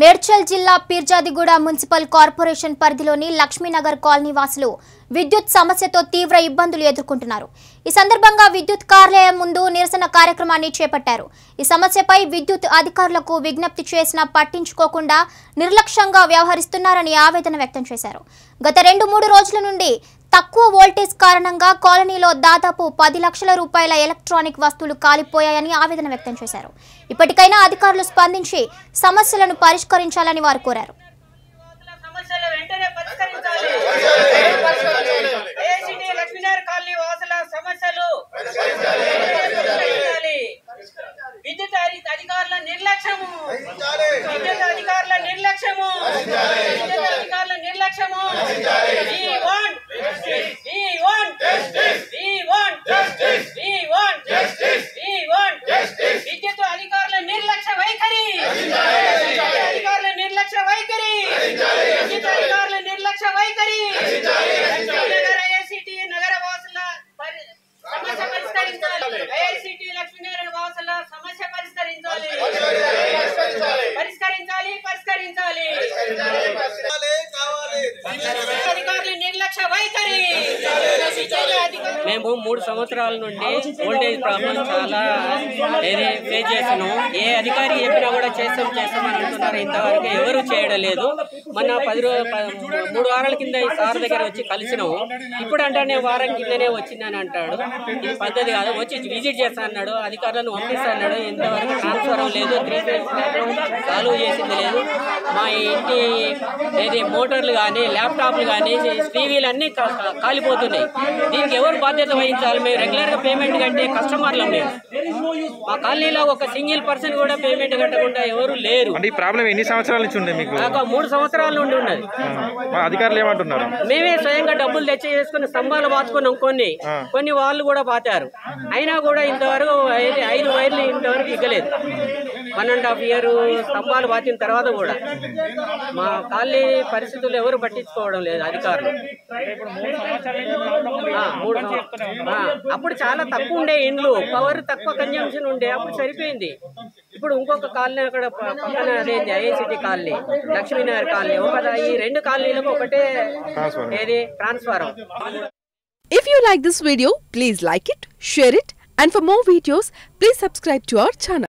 మేడ్చల్ జిల్లా Peerzadiguda municipal corporation పరిధిలోని Lakshmi Nagar colony వాసులు విద్యుత్ సమస్యతో తీవ్ర ఇబ్బందులు ఎదుర్కొంటున్నారు ఈ సందర్భంగా విద్యుత్ కార్యాలయం ముందు నిరసన కార్యక్రమాన్ని చేపట్టారు ఈ సమస్యపై విద్యుత్ అధికారులకు విజ్ఞప్తి చేసినా పట్టించుకోకుండా నిర్లక్ష్యంగా వ్యవహరిస్తున్నారని ఆవేదన వ్యక్తం చేశారు గత రెండు మూడు రోజుల నుండి తక్కువ వోల్టేజ్ కారణంగా కాలనీలో దాదాపు పది లక్షల రూపాయల ఎలక్ట్రానిక్ వస్తువులు కాలిపోయాయని ఆవేదన వ్యక్తం చేశారు ఇప్పటికైనా అధికారులు స్పందించి సమస్యలను పరిష్కరించాలని వారు కోరారు సమస్యలు వెంటనే పరిష్కరించాలి ఏసీటీ లక్ష్మీనగర్ కాలనీ వాసుల సమస్యలు పరిష్కరించాలి విద్యుత్ అధి- అధికారుల నిర్లక్ష్యము విద్యుత్ అధికారుల నిర్లక్ష్యము విద్యుత్ అధికారుల నిర్లక్ష్యము We want We want We want We want We want విద్యుత్ అధికారుల నిర్లక్ష్య వైఖరి విద్యుత్ అధికారుల నిర్లక్ష్య వైఖరి విద్యుత్ అధికారుల నిర్లక్ష్య వైఖరి లక్ష్మీనగర్ ఐఐసిటి నగర వాసుల పరి- సమస్య పరిష్కరించాలి ఐఐసిటి లక్ష్మీనగర్ వాసుల సమస్య పరిష్కరించాలి పరిష్కరించాలి పరిష్కరించాలి అధికారుల నిర్లక్ష్య వైఖరి అధికారుల మేము మూడు సంవత్సరాల నుండి ఓల్డేజ్ ప్రాబ్లం చాలా ఏది ఫేస్ చేస్తున్నాం ఏ అధికారి చెప్పినా కూడా చేస్తాం చేస్తాం అని అంటున్నారు ఇంతవరకు ఎవరు చేయడం లేదు మొన్న పది రో ప- మూడు వారాల కింద ఈ సార్ దగ్గర వచ్చి కలిసినాము ఇప్పుడు అంటే నేను వారం కిందనే వచ్చిందని అంటాడు ఇది పద్ధతి కాదు వచ్చి విజిట్ చేస్తా అన్నాడు అధికారులను పంపిస్తా అన్నాడు ఇంతవరకు ట్రాన్స్ఫర్ లేదు త్రీ ఫేజ్ సాల్వ్ చేసింది లేదు మా ఇంటి ఏది మోటార్లు కానీ ల్యాప్టాప్లు కానీ టీవీలు అన్నీ కా- కా- కాలిపోతున్నాయి దీనికి ఎవరు బాధ్యత వహించాలి మేము రెగ్యులర్గా పేమెంట్ కట్టే కస్టమర్లం మేము మా కాలనీలో ఒక సింగిల్ పర్సన్ కూడా పేమెంట్ కట్టకుండా ఎవరు లేరు అంటే ఈ ప్రాబ్లం ఎన్ని సంవత్సరాల నుంచి ఉంది మీకు నాకు మూడు సంవత్సరాల నుండి ఉన్నది మా అధికారులు ఏమంటున్నారు మేమే స్వయంగా డబ్బులు తెచ్చి చేసుకుని స్తంభాలు బాతుకున్నాం కొన్ని కొన్ని వాళ్ళు కూడా బాతారు అయినా కూడా ఇంతవరకు ఐదు- ఐదు వైర్లు ఇంతవరకు ఇగ్గలేదు వన్ అండ్ హాఫ్ ఇయర్ స్తంభాలు బాతిన తర్వాత కూడా మా కాలనీ పరిస్థితులు ఎవరు పట్టించుకోవడం లేదు అధికారులు ఆ, మూడు సంవ- ఆ, అప్పుడు చాలా తక్కువ ఉండే ఇండ్లు పవర్ తక్కువ కన్జంప్షన్ ఉండే అప్పుడు సరిపోయింది ఇప్పుడు ఇంకొక కాలనీ అక్కడ ప- పక్కన అదేంది ఐఐసిటీ కాలనీ లక్ష్మీనగర్ కాలనీ ఒక ఈ రెండు కాలనీలకు ఒకటే ఏది transformer If you like this video, please like it, share it, and for more videos, please subscribe to our channel.